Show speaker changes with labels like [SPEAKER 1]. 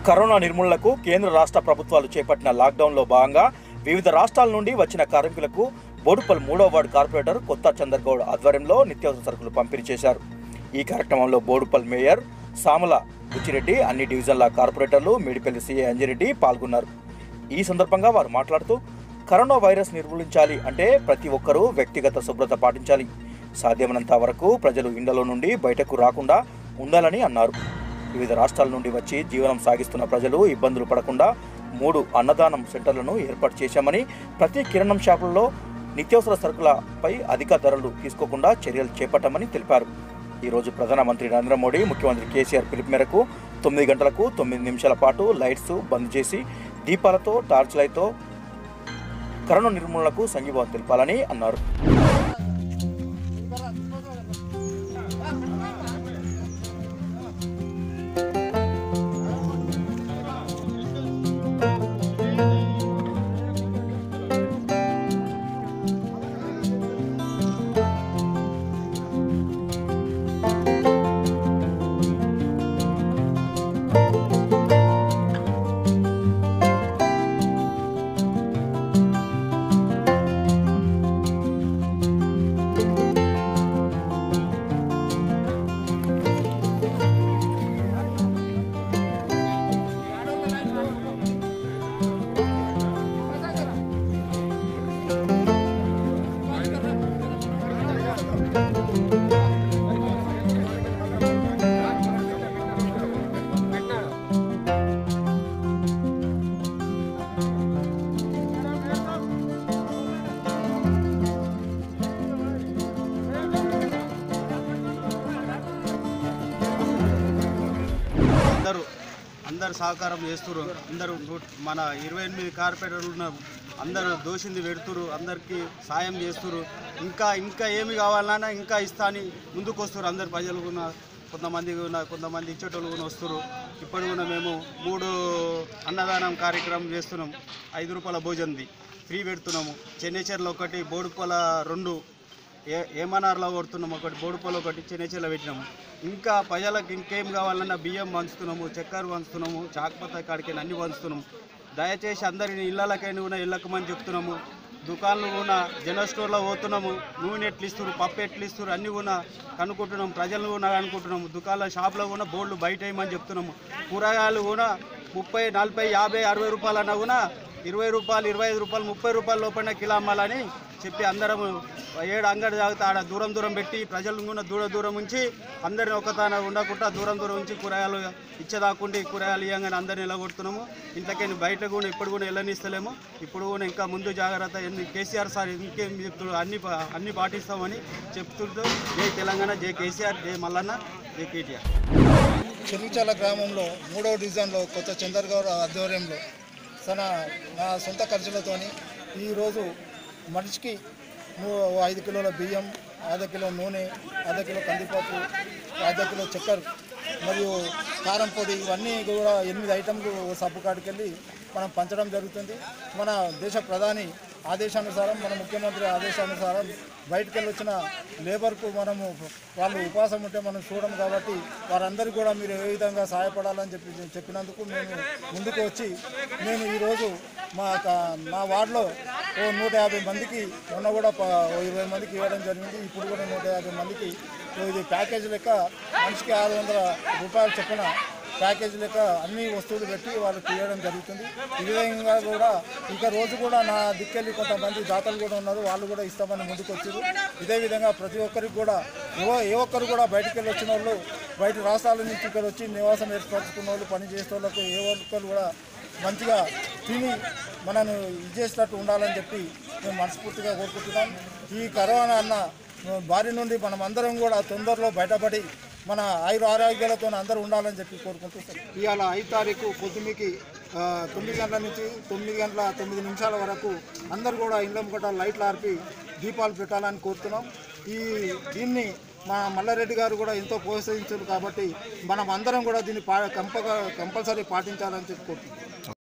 [SPEAKER 1] corona నిర్మూలనకు కేంద్ర రాష్ట్ర ప్రభుత్వాలు చేపట్టిన లాక్డౌన్లో భాగంగా వివిధ రాష్ట్రాల నుండి వచ్చిన కార్మికులకు బోడుపల్ మూడో వార్డు కార్పొరేటర్ కొత్త చంద్రగౌడ్ ఆధ్వర్యంలో నిత్యావసర సరుకులు పంపిణీ చేశారు ఈ కార్యక్రమంలో బోడుపల్ మేయర్ సామల బుచ్చిరెడ్డి అన్ని డివిజన్ల కార్పొరేటర్లు మేడిపల్లి సీఏ అంజిరెడ్డి పాల్గొన్నారు ఈ సందర్భంగా వారు మాట్లాడుతూ కరోనా వైరస్ నిర్మూలించాలి అంటే ప్రతి ఒక్కరూ వ్యక్తిగత శుభ్రత పాటించాలి సాధ్యమైనంత వరకు ప్రజలు ఇండ్లలో నుండి బయటకు రాకుండా ఉండాలని అన్నారు వివిధ రాష్ట్రాల నుండి వచ్చి జీవనం సాగిస్తున్న ప్రజలు ఇబ్బందులు పడకుండా మూడు అన్నదానం సెంటర్లను ఏర్పాటు చేశామని ప్రతి కిరణం షాపులలో నిత్యావసర సరుకులపై అధిక ధరలు తీసుకోకుండా చర్యలు చేపట్టామని తెలిపారు ఈరోజు ప్రధానమంత్రి నరేంద్ర మోడీ ముఖ్యమంత్రి కేసీఆర్ పిలుపు మేరకు తొమ్మిది గంటలకు తొమ్మిది నిమిషాల పాటు లైట్స్ బంద్ చేసి దీపాలతో టార్చ్ లైట్తో కరోనా నిర్మూలనకు సంఘీభావం తెలపాలని అన్నారు
[SPEAKER 2] అందరూ అందరు సహకారం చేస్తున్నారు అందరూ నూట- మన ఇరవై ఎనిమిది కార్పొరేటర్లు ఉన్నారు అందరూ దోషింది పెడుతురు అందరికీ సాయం చేస్తున్నారు ఇంకా ఇంకా ఏమి కావాలన్నా ఇంకా ఇస్తా అని ముందుకు వస్తారు అందరు ప్రజలు కూడా కొంతమంది కూడా కొంతమంది ఇచ్చేటోళ్ళు కూడా వస్తారు ఇప్పుడు కూడా మేము మూడు అన్నదానం కార్యక్రమం చేస్తున్నాం ఐదు రూపాయల భోజనంది ఫ్రీ పెడుతున్నాము చెన్నైచర్లో ఒకటి బోడుపల రెండు ఏ ఏమనార్లో కొడుతున్నాము ఒకటి బోడుపలో ఒకటి చెన్నైచర్లో పెట్టినాము ఇంకా ప్రజలకు ఇంకేం కావాలన్నా బియ్యం పంచుతున్నాము చక్కెర పంచుతున్నాము చాకపోత కాడికి అన్ని పంచుతున్నాము దయచేసి అందరిని ఇళ్ళకైనా కూడా ఇళ్ళకమని చెప్తున్నాము దుకాణాలు కూడా జనరల్ స్టోర్లో పోతున్నాము నూనె ఎట్లు ఇస్తారు పప్పు ఎట్లు ఇస్తారు అన్నీ కూడా కనుక్కుంటున్నాము ప్రజలను కూడా అనుకుంటున్నాము దుకాణాల షాప్లో కూడా బోర్డులు బయట వేయమని చెప్తున్నాము కూరగాయలు కూడా ముప్పై నలభై యాభై అరవై రూపాయలు అన్నా కూడా ఇరవై రూపాయలు ఇరవై ఐదు రూపాయలు ముప్పై రూపాయల లోపల కిలో అమ్మాలని చెప్పి అందరం ఏడు అంగడి తాగితే ఆడ దూరం దూరం పెట్టి ప్రజలను కూడా దూర దూరం ఉంచి అందరిని ఒకతాన ఉండకుండా దూరం దూరం ఉంచి కూరగాయలు ఇచ్చేదాకుండి కూరగాయలు ఇవ్వగానే అందరిని నిలగొడుతున్నాము ఇంతకీ బయట కూడా ఇప్పుడు కూడా వెళ్ళనిస్తలేము ఇప్పుడు కూడా ఇంకా ముందు జాగ్రత్త ఎన్ని కేసీఆర్ సార్ ఇంకేం చెప్తున్నారు అన్ని పా- అన్ని పాటిస్తామని చెప్తుంటూ జై తెలంగాణ జై కేసీఆర్ జై మల్లన్న జై కేటీఆర్
[SPEAKER 3] చెరుచాల గ్రామంలో మూడవ డివిజన్లో కొత్త చంద్రగౌడ ఆధ్వర్యంలో తన నా సొంత ఖర్చులతోని ఈరోజు మనిషికి మూ- ఓ ఐదు కిలోల బియ్యం అర్ధ కిలో నూనె అర్ధ కిలో కందిపప్పు అర్ధ కిలో చక్కెర మరియు కారం పొడి ఇవన్నీ కూడా ఎనిమిది ఐటెంలు ఓ సబ్బు కాడికి వెళ్ళి మనం పంచడం జరుగుతుంది మన దేశ ప్రధాని ఆదేశానుసారం మన ముఖ్యమంత్రి ఆదేశానుసారం బయటకు వెళ్ళి వచ్చిన లేబర్కు మనము వాళ్ళు ఉపవాసం ఉంటే మనం చూడడం కాబట్టి వారందరికీ కూడా మీరు ఏ విధంగా సహాయపడాలని చెప్పి చెప్పినందుకు మేము ముందుకు వచ్చి నేను ఈరోజు మా క- మా వార్డులో ఓ నూట యాభై మందికి మొన్న కూడా ప- ఓ ఇరవై మందికి ఇవ్వడం జరిగింది ఇప్పుడు కూడా నూట యాభై మందికి ఓ ఇది ప్యాకేజ్ లెక్క మనిషికి ఆరు వందల రూపాయలు చొప్పున ప్యాకేజ్ లెక్క అన్ని వస్తువులు పెట్టి వాళ్ళకి ఇవ్వడం జరుగుతుంది ఈ విధంగా కూడా ఇంకా రోజు కూడా నా దిక్కెళ్ళి కొంతమంది దాతలు కూడా ఉన్నారు వాళ్ళు కూడా ఇస్తామని ముందుకు వచ్చారు ఇదే విధంగా ప్రతి ఒక్కరికి కూడా ఏ ఏ ఒక్కరు కూడా బయటికి వెళ్ళి వచ్చిన వాళ్ళు బయట రాష్ట్రాల నుంచి ఇక్కడ వచ్చి నివాసం ఏర్పరచుకున్న వాళ్ళు పని చేసే వాళ్ళకు ఏ ఒక్కరు కూడా మంచిగా తిని మనను ఇది చేసినట్టు ఉండాలని చెప్పి మేము మనస్ఫూర్తిగా కోరుకుంటున్నాం ఈ కరోనా అన్న బారి నుండి మనం అందరం కూడా తొందరలో బయటపడి మన ఆయుర ఆరోగ్యాలతో అందరూ ఉండాలని చెప్పి కోరుకుంటున్నాం ఇవాళ ఐదు తారీఖు పొద్దుమికి ఆ, తొమ్మిది గంటల నుంచి తొమ్మిది గంటల తొమ్మిది నిమిషాల వరకు అందరూ కూడా ఇళ్ళ ముక్కట లైట్లు ఆర్పి దీపాలు పెట్టాలని కోరుతున్నాం ఈ దీన్ని మా మల్లారెడ్డి గారు కూడా ఎంతో ప్రోత్సహించారు కాబట్టి మనం అందరం కూడా దీన్ని పా కంప కంపల్సరీ పాటించాలని చెప్పి కోరుతున్నాం